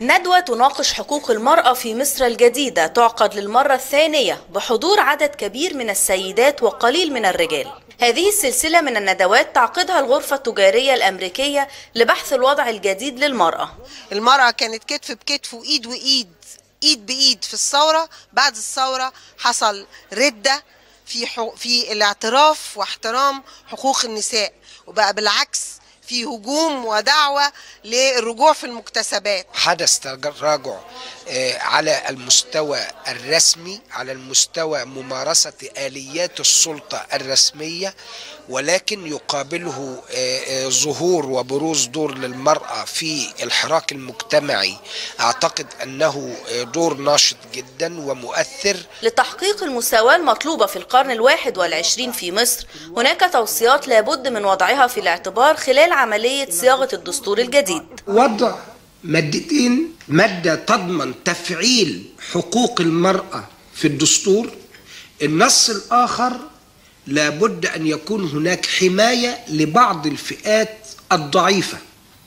ندوة تناقش حقوق المرأة في مصر الجديدة تعقد للمرة الثانية بحضور عدد كبير من السيدات وقليل من الرجال هذه السلسلة من الندوات تعقدها الغرفة التجارية الأمريكية لبحث الوضع الجديد للمرأة المرأة كانت كتف بكتف وإيد وإيد إيد بإيد في الثورة بعد الثورة حصل ردة في حو... في الاعتراف واحترام حقوق النساء وبقى بالعكس في هجوم ودعوة للرجوع في المكتسبات حدث تراجع آه، على المستوى الرسمي على المستوى ممارسة آليات السلطة الرسمية ولكن يقابله آه، آه، ظهور وبروز دور للمرأة في الحراك المجتمعي أعتقد أنه دور ناشط جدا ومؤثر لتحقيق المساواة المطلوبة في القرن الواحد والعشرين في مصر هناك توصيات لابد من وضعها في الاعتبار خلال عملية صياغة الدستور الجديد وضع مادتين مادة تضمن تفعيل حقوق المرأة في الدستور النص الآخر لابد أن يكون هناك حماية لبعض الفئات الضعيفة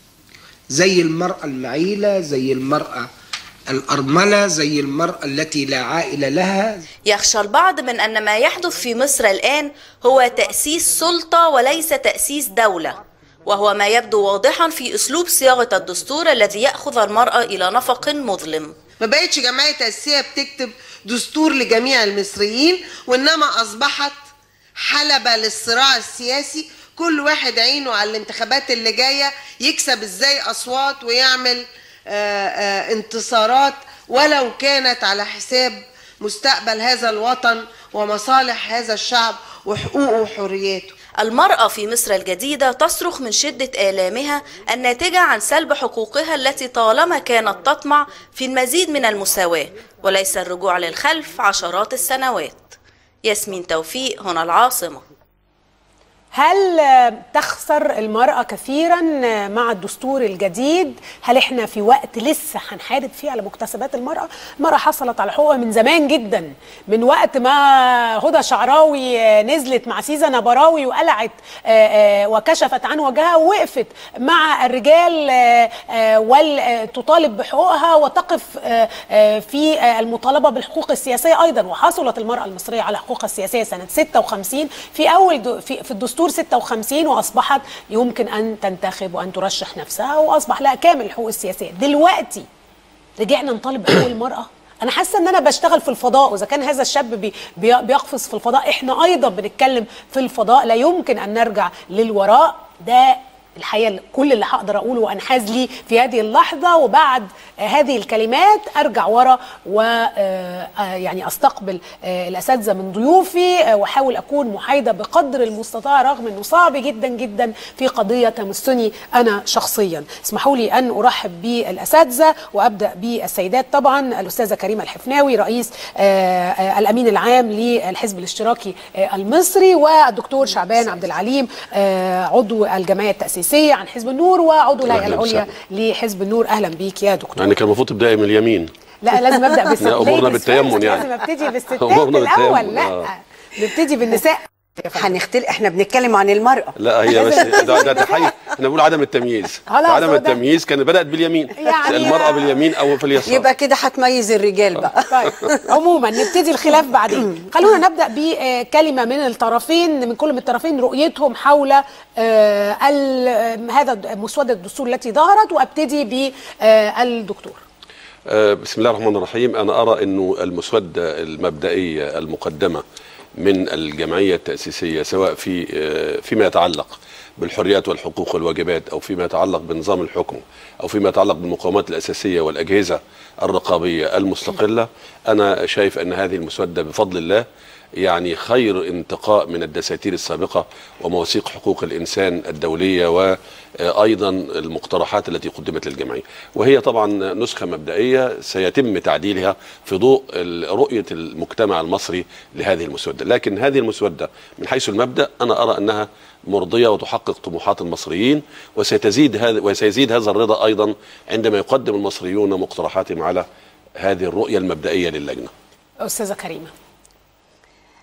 زي المرأة المعيلة زي المرأة الأرملة زي المرأة التي لا عائلة لها يخشى البعض من أن ما يحدث في مصر الآن هو تأسيس سلطة وليس تأسيس دولة وهو ما يبدو واضحا في أسلوب صياغة الدستور الذي يأخذ المرأة إلى نفق مظلم ما بقتش جمعية تأسيسية بتكتب دستور لجميع المصريين وإنما أصبحت حلبة للصراع السياسي كل واحد عينه على الانتخابات اللي جاية يكسب ازاي أصوات ويعمل آآ آآ انتصارات ولو كانت على حساب مستقبل هذا الوطن ومصالح هذا الشعب وحقوقه وحرياته المرأة في مصر الجديدة تصرخ من شدة آلامها الناتجة عن سلب حقوقها التي طالما كانت تطمع في المزيد من المساواة وليس الرجوع للخلف عشرات السنوات ياسمين توفيق هنا العاصمة هل تخسر المرأة كثيرا مع الدستور الجديد؟ هل احنا في وقت لسه هنحارب فيه على مكتسبات المرأة؟ المرأة حصلت على حقوقها من زمان جدا من وقت ما هدى شعراوي نزلت مع سيزا نبراوي وقلعت وكشفت عن وجهها ووقفت مع الرجال وتطالب بحقوقها وتقف في المطالبة بالحقوق السياسية أيضا وحصلت المرأة المصرية على حقوقها السياسية سنة 56 في أول في, في الدستور 56 واصبحت يمكن ان تنتخب وان ترشح نفسها واصبح لها كامل الحقوق السياسيه دلوقتي رجعنا نطالب بحقوق المراه انا حاسه ان انا بشتغل في الفضاء واذا كان هذا الشاب بي بيقفز في الفضاء احنا ايضا بنتكلم في الفضاء لا يمكن ان نرجع للوراء ده الحقيقه كل اللي هقدر اقوله وانحاز لي في هذه اللحظه وبعد هذه الكلمات ارجع ورا و يعني استقبل الاساتذه من ضيوفي واحاول اكون محايده بقدر المستطاع رغم انه صعب جدا جدا في قضيه تمسني انا شخصيا اسمحوا لي ان ارحب بالاساتذه وابدا بالسيدات طبعا الاستاذه كريمه الحفناوي رئيس الامين العام للحزب الاشتراكي المصري والدكتور شعبان عبد العليم عضو الجمعيه التاسيسيه التأسيسية عن حزب النور وعضو الهيئة العليا لحزب النور أهلا بيك يا دكتور يعني كان المفروض تبدأي من اليمين لا لازم أبدأ بالستات أمورنا بالتيمم يعني لازم أبتدي بالستات الأول لا نبتدي بالنساء هنختلف احنا بنتكلم عن المرأة لا هي بس ده, ده تحيز احنا بنقول عدم التمييز عدم التمييز كان بدأت باليمين يعني المرأة باليمين أو في اليسار يبقى كده هتميز الرجال بقى طيب عموما نبتدي الخلاف بعدين خلونا نبدأ بكلمة من الطرفين من كل من الطرفين رؤيتهم حول هذا مسودة الدستور التي ظهرت وابتدي بالدكتور بسم الله الرحمن الرحيم أنا أرى أنه المسودة المبدئية المقدمة من الجمعيه التاسيسيه سواء في فيما يتعلق بالحريات والحقوق والواجبات او فيما يتعلق بنظام الحكم او فيما يتعلق بالمقاومات الاساسيه والاجهزه الرقابيه المستقله انا شايف ان هذه المسوده بفضل الله يعني خير انتقاء من الدساتير السابقه ومواثيق حقوق الانسان الدوليه وايضا المقترحات التي قدمت للجمعيه وهي طبعا نسخه مبدئيه سيتم تعديلها في ضوء رؤيه المجتمع المصري لهذه المسوده لكن هذه المسوده من حيث المبدا انا ارى انها مرضيه وتحقق طموحات المصريين وستزيد هذا وسيزيد هذا الرضا ايضا عندما يقدم المصريون مقترحاتهم على هذه الرؤيه المبدئيه للجنه استاذه كريمه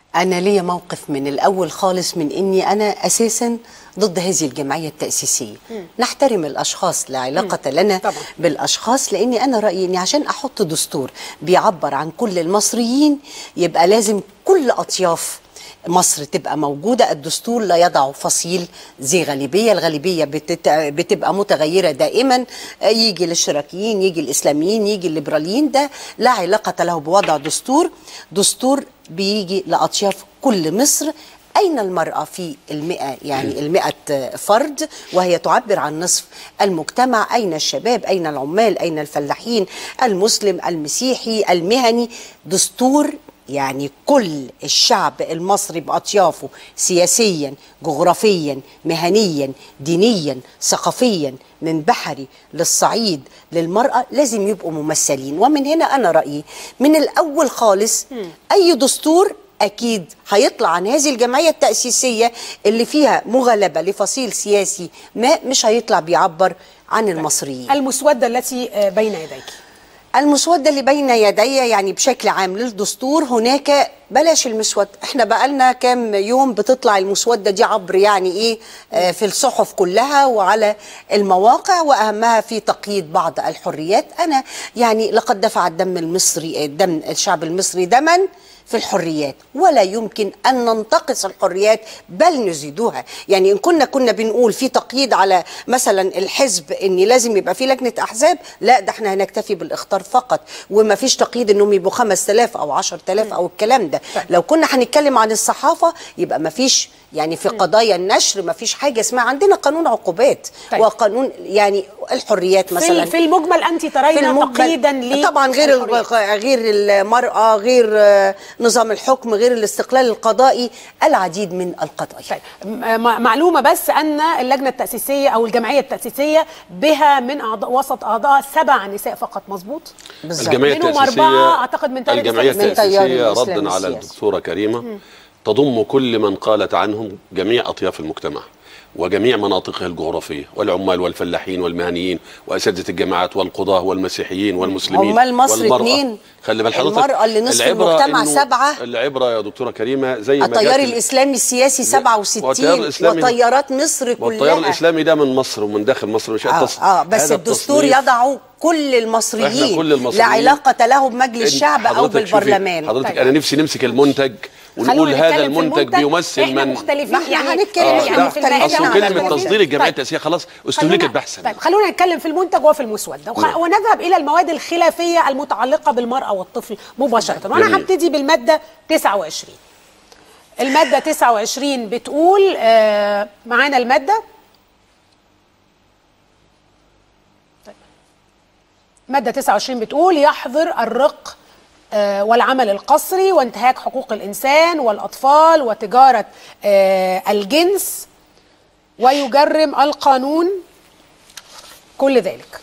انا ليا موقف من الاول خالص من اني انا اساسا ضد هذه الجمعيه التاسيسيه نحترم الاشخاص لا علاقه لنا طبعا. بالاشخاص لاني انا رايي اني عشان احط دستور بيعبر عن كل المصريين يبقى لازم كل اطياف مصر تبقى موجودة الدستور لا يضع فصيل ذي غالبية الغالبية بتت... بتبقى متغيرة دائما يجي الاشتراكيين يجي الإسلاميين يجي الليبراليين ده لا علاقة له بوضع دستور دستور بيجي لأطياف كل مصر أين المرأة في المئة يعني المئة فرد وهي تعبر عن نصف المجتمع أين الشباب أين العمال أين الفلاحين المسلم المسيحي المهني دستور يعني كل الشعب المصري بأطيافه سياسيا جغرافيا مهنيا دينيا ثقافيا من بحري للصعيد للمرأة لازم يبقوا ممثلين ومن هنا أنا رأيي من الأول خالص أي دستور أكيد هيطلع عن هذه الجمعية التأسيسية اللي فيها مغالبة لفصيل سياسي ما مش هيطلع بيعبر عن المصريين المسودة التي آه، بين يديك المسودة اللي بين يدي يعني بشكل عام للدستور هناك بلاش المسودة احنا بقالنا كام يوم بتطلع المسودة دي عبر يعني ايه آه، في الصحف كلها وعلى المواقع واهمها في تقييد بعض الحريات انا يعني لقد دفع الدم المصري الدم الشعب المصري دما في الحريات ولا يمكن ان ننتقص الحريات بل نزيدها يعني ان كنا كنا بنقول في تقييد على مثلا الحزب ان لازم يبقى في لجنه احزاب لا ده احنا هنكتفي بالاختار فقط وما فيش تقييد انهم يبقوا 5000 او 10000 او الكلام ده لو كنا هنتكلم عن الصحافه يبقى ما فيش يعني في قضايا النشر ما فيش حاجه اسمها عندنا قانون عقوبات طيب. وقانون يعني الحريات في, مثلا ال- في المجمل أنت ترين تقييدا ل طبعا غير الحريات. الغ- غير المرأة غير آه، نظام الحكم غير الاستقلال القضائي العديد من القضايا طيب م- م- معلومة بس أن اللجنة التأسيسية أو الجمعية التأسيسية بها من أعضاء وسط أعضاء سبع نساء فقط مظبوط بالظبط. الجمعية منهم التأسيسية أربعة أعتقد من تيار الجمعية الإسلام. من تيار التأسيسية الإسلام ردا على السياسي. الدكتورة كريمة تضم كل من قالت عنهم جميع أطياف المجتمع وجميع مناطقه الجغرافية والعمال والفلاحين والمهنيين وأساتذة الجامعات والقضاة والمسيحيين والمسلمين عمال مصر والمرأة. اتنين. خلي بال حضرتك المرأة اللي نصف العبرة المجتمع إنه سبعة. العبرة يا دكتورة كريمة زي ما التيار جات ال- الإسلامي السياسي والتيار 67 الإسلامي- وطيارات مصر كلها والتيار الإسلامي ده من مصر ومن داخل مصر مش آه, التص- اه بس هذا الدستور التصنيف يضع كل المصريين إحنا كل المصريين. لا علاقة له بمجلس إنت الشعب أو حضرتك شوفي، بالبرلمان حضرتك طيب. انا نفسي نمسك المنتج ونقول خلونا هذا نتكلم في المنتج بيمثل احنا من مختلفين ما احنا يعني هنتكلم آه، احنا لا، مختلفين اصل عن كلمه المختلفين. تصدير الجمعيه طيب. التاسيسيه خلاص خلونا- استهلكت بحثا طيب خلونا نتكلم في المنتج وفي المسودة وخ... نعم. ونذهب إلى المواد الخلافية المتعلقة بالمرأة والطفل مباشرة وأنا جميل. هبتدي بالمادة 29 المادة 29 بتقول آه معانا المادة طيب. مادة 29 بتقول يحظر الرق آه، والعمل القسري وانتهاك حقوق الإنسان والأطفال وتجارة آه، الجنس ويجرم القانون كل ذلك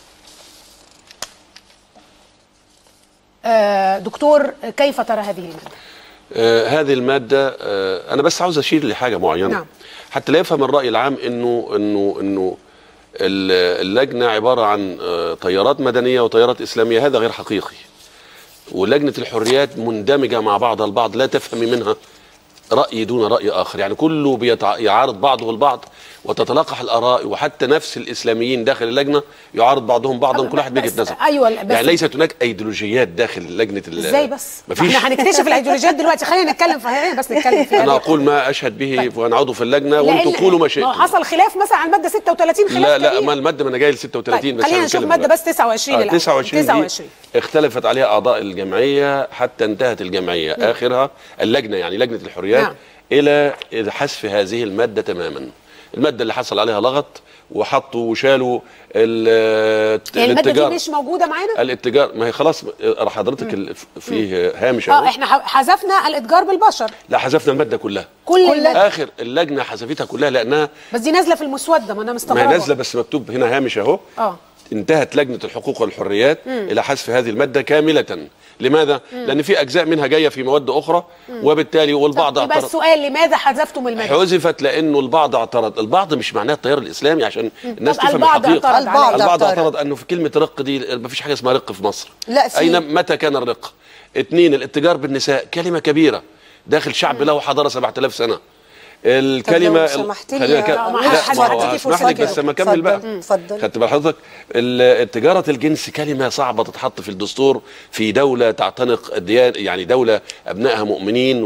آه، دكتور كيف ترى هذه المادة؟ آه هذه الماده آه انا بس عاوز اشير لحاجه معينه نعم. حتى لا يفهم الراي العام انه انه انه ال- اللجنه عباره عن آه تيارات مدنيه وتيارات اسلاميه هذا غير حقيقي ولجنه الحريات مندمجه مع بعضها البعض لا تفهمي منها راي دون راي اخر يعني كله بيتع- يعارض بعضه البعض وتتلاقح الاراء وحتى نفس الاسلاميين داخل اللجنه يعارض بعضهم بعضا كل واحد بس- بيجي نظر أيوة، بس- يعني ليست هناك ايديولوجيات داخل لجنه ال- ازاي بس؟ مفيش احنا هنكتشف الايديولوجيات دلوقتي خلينا نتكلم في خلينا بس نتكلم في انا هذه اقول ما اشهد به طيب. وانا عضو في اللجنه لأن- وانتم قولوا ما هو شئتم حصل خلاف مثلا على الماده 36 خلاف لا لا كبير. ما الماده ما انا جاي ل 36 طيب، بس خلينا أنا نشوف بتكلم مادة دلوقتي. بس 29 آه الأول. 29 دي 29. اختلفت عليها اعضاء الجمعيه حتى انتهت الجمعيه اخرها اللجنه يعني لجنه الحريات نعم. الى حذف هذه الماده تماما الماده اللي حصل عليها لغط وحطوا وشالوا ال- يعني الماده دي الاتجار مش موجوده معانا؟ الاتجار ما هي خلاص حضرتك ال- فيه هامش اه أهو. احنا ح- حذفنا الاتجار بالبشر لا حذفنا الماده كلها كل المادة. اخر اللجنه حذفتها كلها لانها بس دي نازله في المسوده ما انا ما مستغربه هي نازله بس مكتوب هنا هامش اهو اه انتهت لجنه الحقوق والحريات الى حذف هذه الماده كامله لماذا لان في اجزاء منها جايه في مواد اخرى وبالتالي والبعض يبقى اعترض السؤال لماذا حذفتم الماده؟ حذفت لانه البعض اعترض البعض مش معناه التيار الاسلامي عشان الناس طب تفهم البعض الحقيقه اعترض البعض عليها. البعض اعترض. اعترض انه في كلمه رق دي ما فيش حاجه اسمها رق في مصر لا، في. اين متى كان الرق اثنين الاتجار بالنساء كلمه كبيره داخل شعب له حضاره 7000 سنه الكلمه لو سمحت لي خلينا يا- كده- لا، ما لا حدش- ما هو هديكي اسمح فرصة لي كده. بس ما اكمل بقى اتفضل. اتفضل. خدت بال حضرتك ال- تجاره الجنس كلمه صعبه تتحط في الدستور في دوله تعتنق الديان يعني دوله ابنائها مؤمنين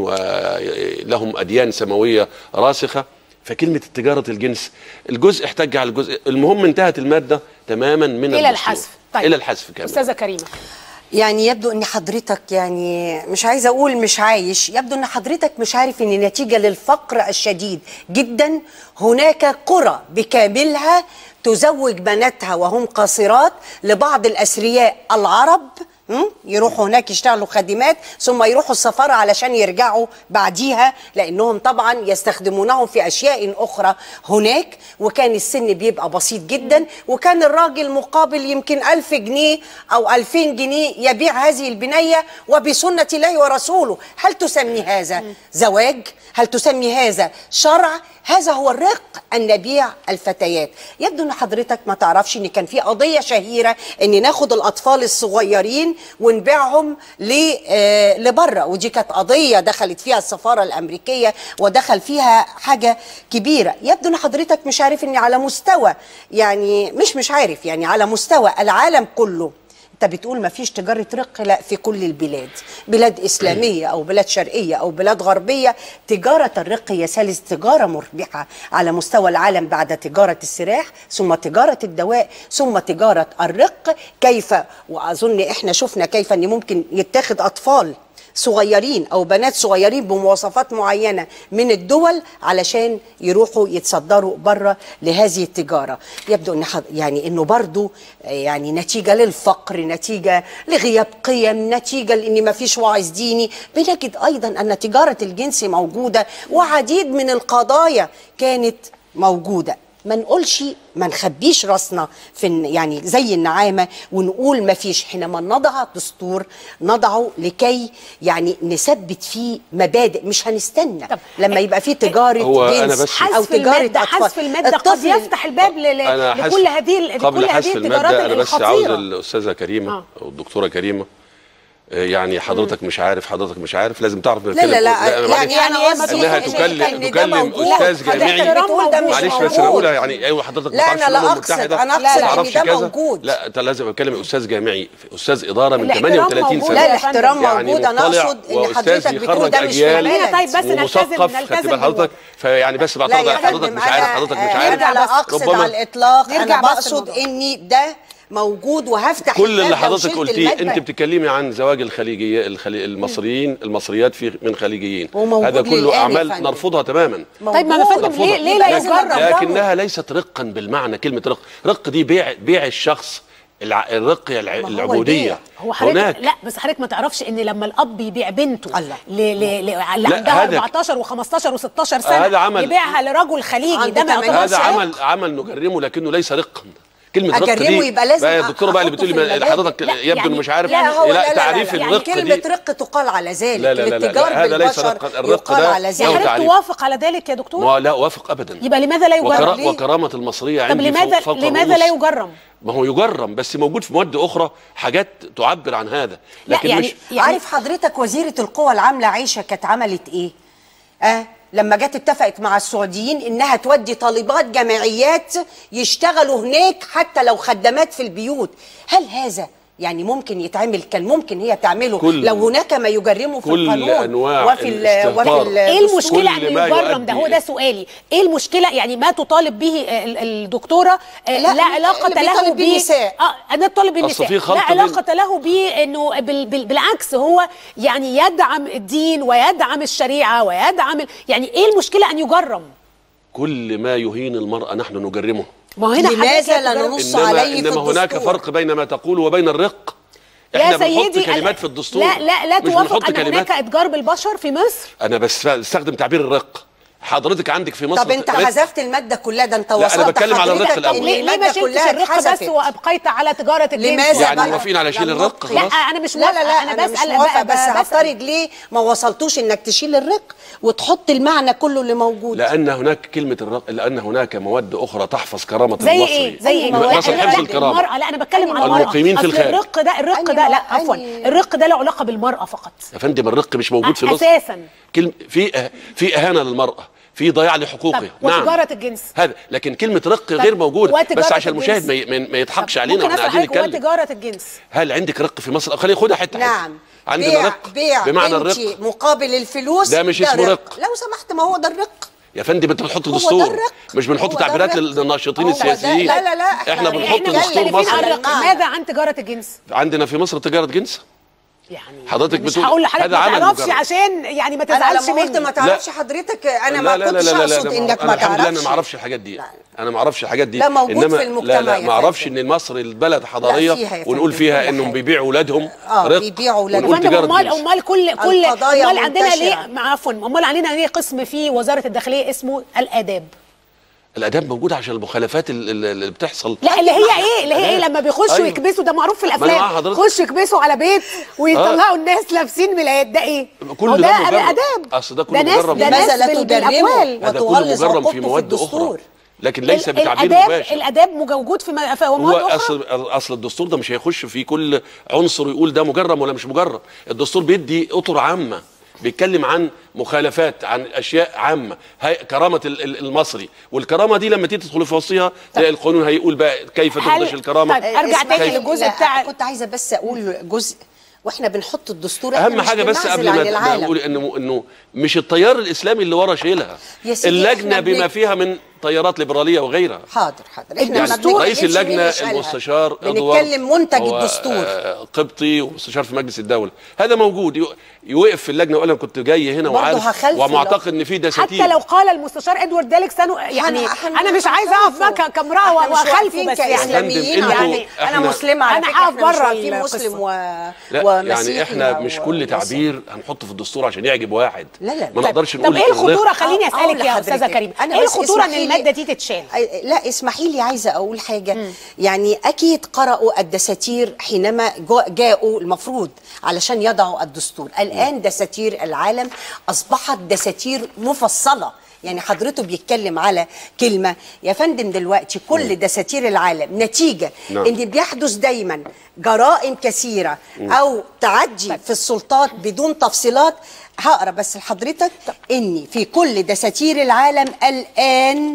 ولهم اديان سماويه راسخه فكلمه تجاره الجنس الجزء احتج على الجزء المهم انتهت الماده تماما من الى الدستور. الحذف طيب الى الحذف كامل استاذه كريمه يعني يبدو ان حضرتك يعني مش عايزه اقول مش عايش يبدو ان حضرتك مش عارف ان نتيجه للفقر الشديد جدا هناك قرى بكاملها تزوج بناتها وهم قاصرات لبعض الاثرياء العرب م? يروحوا هناك يشتغلوا خادمات ثم يروحوا السفاره علشان يرجعوا بعديها لانهم طبعا يستخدمونهم في اشياء اخرى هناك وكان السن بيبقى بسيط جدا وكان الراجل مقابل يمكن ألف جنيه أو ألفين جنيه يبيع هذه البنية وبسنة الله ورسوله هل تسمي هذا زواج؟ هل تسمي هذا شرع؟ هذا هو الرق أن نبيع الفتيات يبدو أن حضرتك ما تعرفش أن كان في قضية شهيرة أن ناخد الأطفال الصغيرين ونبيعهم ل- آه، لبره ودي كانت قضية دخلت فيها السفارة الأمريكية ودخل فيها حاجة كبيرة يبدو أن حضرتك مش عارف أن على مستوى يعني مش مش عارف يعني على مستوى العالم كله انت بتقول ما فيش تجاره رق لا في كل البلاد بلاد اسلاميه او بلاد شرقيه او بلاد غربيه تجاره الرق هي ثالث تجاره مربحه على مستوى العالم بعد تجاره السلاح ثم تجاره الدواء ثم تجاره الرق كيف واظن احنا شفنا كيف ان ممكن يتاخد اطفال صغيرين او بنات صغيرين بمواصفات معينه من الدول علشان يروحوا يتصدروا بره لهذه التجاره يبدو ان حض- يعني انه برضو آه، يعني نتيجه للفقر نتيجه لغياب قيم نتيجه لان ما فيش واعظ ديني بنجد ايضا ان تجاره الجنس موجوده وعديد من القضايا كانت موجوده ما نقولش ما نخبيش راسنا في الن- يعني زي النعامه ونقول ما فيش حينما نضع دستور نضعه لكي يعني نثبت فيه مبادئ مش هنستنى طب لما يبقى فيه تجاره هو أنا جنس بس- او حذف تجاره المادة اطفال حذف المادة قد الطفل- يفتح الباب ل- ل- انا لكل حذف- هذه ال- قبل لكل حذف هذه المادة التجارات انا بس عاوز الخطيرة الاستاذه كريمه آه. او الدكتوره كريمه آه، يعني حضرتك مش عارف حضرتك مش عارف لازم تعرف لا لا لا, لا معلش. يعني انا قصدي انها إن- تكلم إن ده تكلم موجود. استاذ حضرتك جامعي بتقول ده مش معلش بس موجود. انا اقولها يعني ايوه حضرتك ما لا، تعرفش أنا لا الأمم أقصد، المتحدة، أنا ما أقصد إن تعرفش ده كذا. موجود. لا انت لازم اتكلم استاذ جامعي استاذ اداره من الاحترام 38 موجود. سنه لا يا الاحترام يعني موجود انا مطلع اقصد ان وأستاذ حضرتك بتقول يخرج ده مش أجيال في خلينا طيب بلد. بس نلتزم ومثقف نلتزم خدت بال حضرتك فيعني بس لا بعترض يا على حضرتك فندم مش عارف أنا- حضرتك مش آه، عارف انا لا اقصد ربما على الاطلاق نرجع انا بس بقصد للموضوع. اني ده موجود وهفتح كل اللي الباب لو حضرتك شلت قلتيه المادة. انت بتتكلمي عن زواج الخليجيه الخلي... المصريين المصريات في من خليجيين وموجود هذا كله للآن يا اعمال فندم. نرفضها تماما طيب ما انا موجود. فندم ليه ليه لا يبقى لازم يجرب نجربه. لكنها ليست رقا بالمعنى كلمه رق رق دي بيع بيع الشخص الع... الرق هي الع... ما هو العبوديه البيع. هو حضرتك هناك لا بس حضرتك ما تعرفش ان لما الاب يبيع بنته الله. ل... ل... ل... اللي لا، عندها هذا- 14 و15 و16 سنه هذا عمل- يبيعها لرجل خليجي عنده ده ما تمانية. يعتبرش هذا رق. عمل عمل نجرمه لكنه ليس رقا كلمة رق أجرمه دي يبقى لازم بقى يا دكتورة بقى اللي أحطه بتقولي في ما- المبادئ. حضرتك لا، يبدو يعني- انه مش عارف لا هو لا لا تعريف لا لا. الرق يعني كلمة دي رق تقال على ذلك لا لا لا لا. الاتجار هذا ليس بالبشر رقا. الرق يقال ده على له ذلك يعني حضرتك تعريف. توافق على ذلك يا دكتور ما لا اوافق ابدا يبقى لماذا لا يجرم وكرا... ليه؟ وكرامة المصرية طب عندي لماذا فوق, فوق لماذا لا الرؤوس. يجرم ما هو يجرم بس موجود في مواد اخرى حاجات تعبر عن هذا لا لكن يعني مش يعني عارف حضرتك وزيرة القوى العاملة عيشة كانت عملت ايه؟ اه لما جت اتفقت مع السعوديين انها تودي طالبات جامعيات يشتغلوا هناك حتى لو خدامات في البيوت، هل هذا يعني ممكن يتعمل كان ممكن هي تعمله كل- لو هناك ما يجرمه في كل القانون أنواع وفي ال- الاستهتار. وفي ال- ايه الدستور. المشكله كل ان ما يجرم ده يؤدي هو ده إليه. سؤالي ايه المشكله يعني ما تطالب به ال- الدكتوره آه، لا، لا علاقه اللي له بيطالب بيه ب النساء. اه انا طالب أصل النساء في خلط لا بين- علاقه له بيه انه بال بال بالعكس هو يعني يدعم الدين ويدعم الشريعه ويدعم ال- يعني ايه المشكله ان يجرم كل ما يهين المرأة نحن نجرمه ما هو هنا لماذا حضرتك لا تجرم- ننص إنما, عليه في إنما هناك الدستور؟ فرق بين ما تقول وبين الرق يا احنا بنحط سيدي كلمات ال- في الدستور لا لا لا مش توافق بنحط ان كلمات هناك اتجار بالبشر في مصر انا بس بستخدم تعبير الرق حضرتك عندك في مصر طب انت رق- حذفت الماده كلها ده انت لا، أنا وصلت بتكلم على الرق حضرتك الأول. ان ليه ليه ما الماده شلتش كلها الرق بس اتحذفت وابقيت على تجاره الجنس لماذا يعني بقى؟ موافقين على شيل لم الرق نبقي. لا خلاص؟ انا مش لا لا موافقة، لا انا انا بسال مش موافقه بقى- بس بسأل. هفترض ليه ما وصلتوش انك تشيل الرق وتحط المعنى كله اللي موجود لان هناك كلمه الرق لان هناك مواد اخرى تحفظ كرامه زي المصري ايه زي ايه ما- لا، مثلا لا، حفظ لا، الكرامة. المرأة لا انا بتكلم على المرأة المقيمين في أصل الخارج. الرق ده الرق أنهي ده لا مرأة؟ عفوا أنهي- الرق ده له علاقة بالمرأة فقط يا فندم الرق مش موجود في أ- مصر أساساً. كلمة في أه- في اهانه للمراه في ضياع لحقوقها طب وتجارة الجنس هذا لكن كلمه رق غير موجوده وتجارة بس عشان الجنس. المشاهد ما, ي- ما, ما يضحكش طب علينا ممكن واحنا اسال قاعدين حضرتك نتكلم وتجارة الجنس هل عندك رق في مصر خلينا خدها حته نعم حته عندنا بيع رق بيع بمعنى بنتي الرق مقابل الفلوس ده مش اسمه رق. لو سمحت ما هو ده الرق يا فندم انت بتحط هو ده دستور الرق. مش بنحط هو ده تعبيرات الرق. للناشطين هو ده- السياسيين لا لا لا احنا بنحط احنا دستور مختلفين عن مصري على الرق المعنى. ماذا عن تجارة الجنس عندنا في مصر تجاره جنس يعني حضرتك مش بتقول هقول لحضرتك هذا ما عمل تعرفش مجرد. عشان يعني ما انا تزعلش لما قلت مني ما تعرفش حضرتك انا لا ما لا لا كنتش لا لا اقصد لا انك انا ما الحمد لله انا تعرفش ما اعرفش الحاجات دي لا. انا ما اعرفش الحاجات دي لا موجود انما في المجتمع لا لا يا ما اعرفش فندم. ان مصر البلد حضاريه فيها يا ونقول فندم فيها كل انهم حاجة. بيبيعوا اولادهم آه، رق بيبيعوا أولادهم. ونقول فندم تجاره امال جنس امال كل كل القضايا امال عندنا منتشرة. ليه مع- عفوا امال عندنا ليه قسم في وزاره الداخليه اسمه الاداب الاداب موجوده عشان المخالفات ال- ال- اللي بتحصل لا اللي هي ايه اللي هي ايه أداب. لما بيخشوا أيوة. يكبسوا ده معروف في ما أنا الافلام مع حضرتك. يخشوا يكبسوا على بيت ويطلعوا الناس لابسين ملايات ده ايه كل هو ده ده مجرم. الاداب أصل ده كله ناس مجرم. ده لماذا ناس لا بال- تجرمه بالأموال. هذا كله وتغلظ مجرم عقوبته في في مواد اخرى الدستور لكن ليس ال- بتعبير الاداب مباشر الاداب موجود في م- في هو مواد اخرى اصل اصل الدستور ده مش هيخش في كل عنصر يقول ده مجرم ولا مش مجرم الدستور بيدي اطر عامه بيتكلم عن مخالفات عن اشياء عامه هي كرامه ال- ال- المصري والكرامه دي لما تيجي تدخل في وسطها تلاقي القانون هيقول بقى كيف هل- تخدش الكرامه طيب، أرجع اسمح تاني لي. للجزء لا، بتاع- كنت عايزه بس اقول جزء واحنا بنحط الدستور إحنا اهم مش حاجه بس بنعزل قبل عن ما العالم. اقول انه انه مش التيار الاسلامي اللي ورا شايلها يا سيدي اللجنه إحنا بما بن- فيها من تيارات ليبراليه وغيرها حاضر حاضر احنا ما يعني بنتكلمش رئيس مين اللجنه اللي شالها. المستشار ادوار بنتكلم منتج هو، الدستور آه، قبطي ومستشار في مجلس الدوله هذا موجود يو- يوقف في اللجنه ويقول انا كنت جاي هنا برضه وعارف هخالفه ومعتقد ان في دساتير حتى لو قال المستشار ادوارد دالك سنو يعني إحنا- انا مش عايزه اقف بقى ك- كامراه إحنا مش واخالفه واقفين بس يعني كاسلاميين فندم، يعني انتوا- انا إحنا- مسلمه على أنا فكره هقف إحنا مش بره واقفين القصة. مسلم و... لا ومسيحي يعني احنا و- مش كل ومسيحي. تعبير هنحطه في الدستور عشان يعجب واحد لا، لا. ما طب- نقدرش طب نقول ايه الخطوره الرق- خليني أقول اسالك يا استاذه لحضرتك. كريم أنا ايه بس الخطوره ان اسمحي لي- الماده دي تتشال أي- لا اسمحي لي عايزه اقول حاجه يعني اكيد قرأوا الدساتير حينما جو- جاءوا المفروض علشان يضعوا الدستور الان دساتير العالم اصبحت دساتير مفصله يعني حضرته بيتكلم على كلمه يا فندم دلوقتي كل دساتير العالم نتيجه نعم. ان بيحدث دايما جرائم كثيره او تعدي في السلطات بدون تفصيلات هقرا بس لحضرتك ان في كل دساتير العالم الان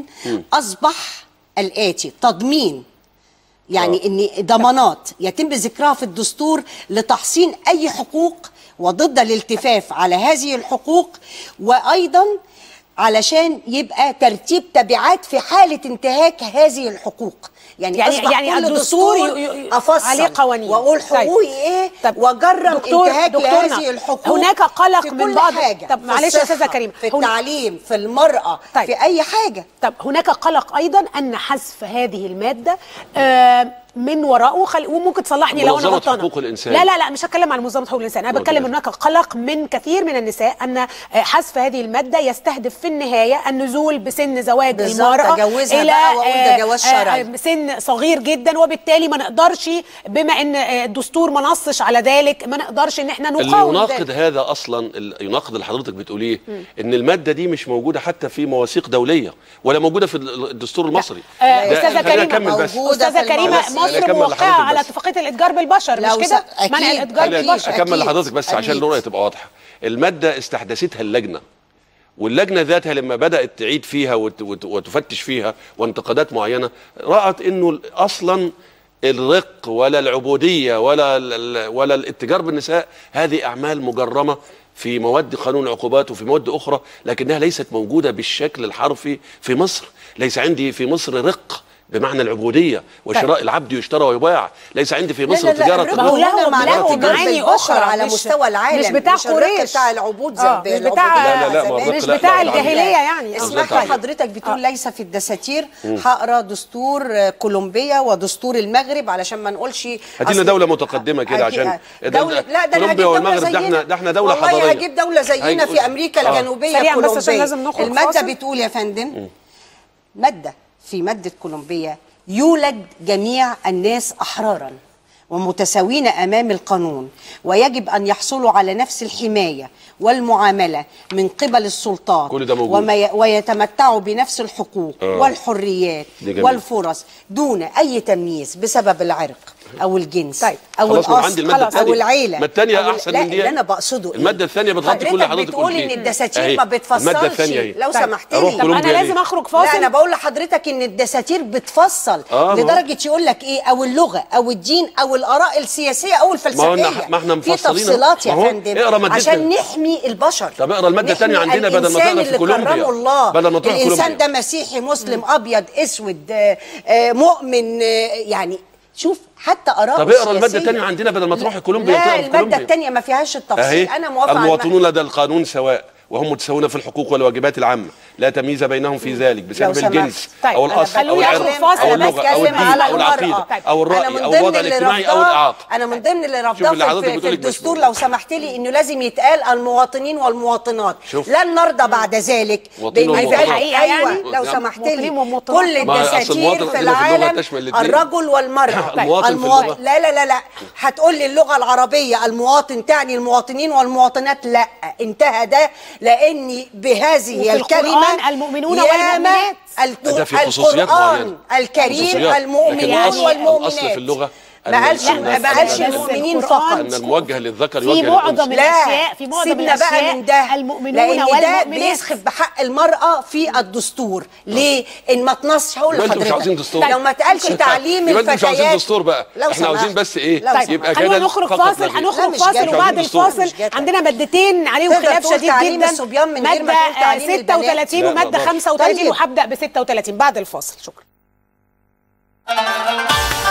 اصبح الاتي تضمين يعني ان ضمانات يتم ذكرها في الدستور لتحصين اي حقوق وضد الالتفاف على هذه الحقوق وايضا علشان يبقى ترتيب تبعات في حاله انتهاك هذه الحقوق يعني يعني- أصبح يعني كل الدستور دستور ي- ي- افصل عليه قوانين. واقول طيب. حقوقي ايه طب واجرم دكتور- انتهاك دكتورنا، لهذه الحقوق هناك قلق في من كل بعض- حاجة طب في معلش يا أستاذة الصحة، كريمة. في هن- التعليم في المرأة طيب. في أي حاجة طب هناك قلق ايضا ان حذف هذه الماده آه، من وراءه خل... وممكن تصلحني لو انا منظمة غلطانه حقوق الإنسان. لا لا لا مش هتكلم عن منظمه حقوق الانسان انا بتكلم أوكي. ان هناك قلق من كثير من النساء ان آه، حذف هذه الماده يستهدف في النهايه النزول بسن زواج بالظبط، المراه أجوزها بقى وأقول ده جواز شرعي. سن صغير جدا وبالتالي ما نقدرش بما ان آه، الدستور ما نصش على ذلك ما نقدرش ان احنا اللي نقاوم يناقض ذلك. هذا اصلا ال- يناقض اللي حضرتك بتقوليه ان الماده دي مش موجوده حتى في مواثيق دوليه ولا موجوده في ال- الدستور المصري آه، ده- أستاذة خلينا كريمة نكمل بس موجودة استاذه في كريمه المواسير. مصر أكمل موقعه لحضرتك على بس. اتفاقيه الاتجار بالبشر لو مش كده س- أكيد. منع الاتجار خلينا بالبشر أكيد. اكمل لحضرتك بس عشان أكيد. الرؤيه تبقى واضحه الماده استحدثتها اللجنه واللجنه ذاتها لما بدات تعيد فيها وت- وت- وتفتش فيها وانتقادات معينه رات انه اصلا الرق ولا العبوديه ولا ال- ال- ولا الاتجار بالنساء هذه اعمال مجرمه في مواد قانون العقوبات وفي مواد اخرى لكنها ليست موجوده بالشكل الحرفي في مصر ليس عندي في مصر رق بمعنى العبوديه وشراء العبد يشترى ويباع ليس عندي في مصر لا لا لا تجاره الربا ما هو له- هنا معناه له تجارة معاني البشر أخرى، على مش- مستوى العالم مش بتاع الرق قريش. بتاع العبود آه، زي مش بتاع- لا، لا، ما مش الرق لا، بتاع لا، الجاهليه يعني اسمح طيب. لي حضرتك بتقول ليس في الدساتير هقرا دستور آه، كولومبيا ودستور المغرب علشان ما نقولش هات لنا أصل- دولة متقدمة كده أكيد. عشان- دولة لا ده انا كولومبيا هجيب دولة والمغرب ده زينا احنا- ده احنا دولة والله حضارية. هجيب دولة زينا هيجي- في امريكا آه. الجنوبية سريعاً بس عشان كولومبيا لازم نخرج المادة فاصل. بتقول يا فندم مادة في مادة كولومبيا يولد جميع الناس أحرارا ومتساوين أمام القانون ويجب أن يحصلوا على نفس الحماية والمعاملة من قبل السلطات كل ده موجود. وما ي... ويتمتعوا بنفس الحقوق آه. والحريات دي جميل. والفرص دون أي تمييز بسبب العرق أو الجنس طيب. أو خلاص ما الأصل عندي المادة أو التانية. العيلة ما التانية أو ال- أحسن لا من دي. اللي أنا بقصده إيه؟ المادة الثانية بتغطي كل اللي حضرتك بتقول قلتيه. إن الدساتير أهي. ما المادة بتفصلش الثانية أهي. لو طيب. سمحت أروح لي طب انا كولومبيا لازم ليه؟ اخرج لا فاصل انا بقول لحضرتك ان الدساتير بتفصل آه، ما هو. لدرجه يقول لك ايه او اللغه او الدين او الاراء السياسيه او الفلسفيه ما هو إحنا- ما إحنا في مفصلين أهو. تفصيلات يا ما هو فندم اقرا مادتنا. عشان نحمي البشر طب اقرا المادة التانية نحمي عندنا بدل ما الإنسان تقرا في اللي كولومبيا. كرمه الله بدل ما تروح الانسان كولومبيا. ده مسيحي مسلم ابيض اسود آه، آه، مؤمن آه، يعني شوف حتى اراء طب اقرا المادة الثانية عندنا بدل ما تروح كولومبيا لا وتقرا في الماده كولومبيا الثانيه ما فيهاش التفصيل اهي انا موافقه على الم- المواطنون لدى القانون سواء وهم متساوون في الحقوق والواجبات العامة لا تمييز بينهم في ذلك بسبب سمحت. الجنس طيب، أو أنا الأصل أو خلوني آخد العرق فاصل، أو أنا اللغة أو بتكلم الدين على أو العقيدة المرأة. أو أنا الرأي من أو ضمن الوضع اللي الاجتماعي أو رافضاه- الإعاقة انا من ضمن اللي شوف اللي رافضاه حضرتك في, في بتقولي مش الدستور موجود. لو سمحت لي انه لازم يتقال المواطنين والمواطنات شوف. لن نرضى بعد ذلك مواطنين بإن والمواطنات. يبقى- حقيقة ايوه يعني؟ لو نعم. سمحت مواطنين لي ومواطنات. كل ما أصل الدساتير المواطن في عندنا في اللغة العالم تشمل الاتنين. الرجل والمرأة المواطن في المواطن اللغة. لا لا لا لا هتقول لي اللغة العربية المواطن تعني المواطنين والمواطنات لا انتهى ده لأني بهذه وفي الكلمة القرآن المؤمنون ياما والمؤمنات. الت- ده في خصوصيات معينة. القرآن الكريم خصوصيات. لكن المؤمنون الأصل- والمؤمنات الأصل في اللغة ما قالش أن- ما قالش أن- المؤمنين القرآن فقط أن الموجه للذكر في يوجه معظم للأنثى الاشياء في معظم سيبنا بقى الاشياء من ده المؤمنون لان ده والمؤمنات بيسخف بحق المرأة في الدستور ليه ان ما تنصش هقول يبقى انتوا مش لحضرتك عاوزين دستور لو ما اتقالش تعليم يبقى انتوا مش عاوزين الفتيات دستور بقى لو احنا عاوزين سمحت. بس ايه لو سمحت. يبقى خلونا كده نخرج فقط فاصل لا غير. لا، هنخرج مش فاصل جاتا. وبعد مش جاتا. الفاصل مش جاتا. عندنا مادتين عليهم تقدر خلاف تقول شديد تعليم جدا الصبيان من غير ما مادة تقول تعليم آه، البنات. 36 لا، ومادة ما 35 طيب. وهبدأ ب 36 بعد الفاصل شكرا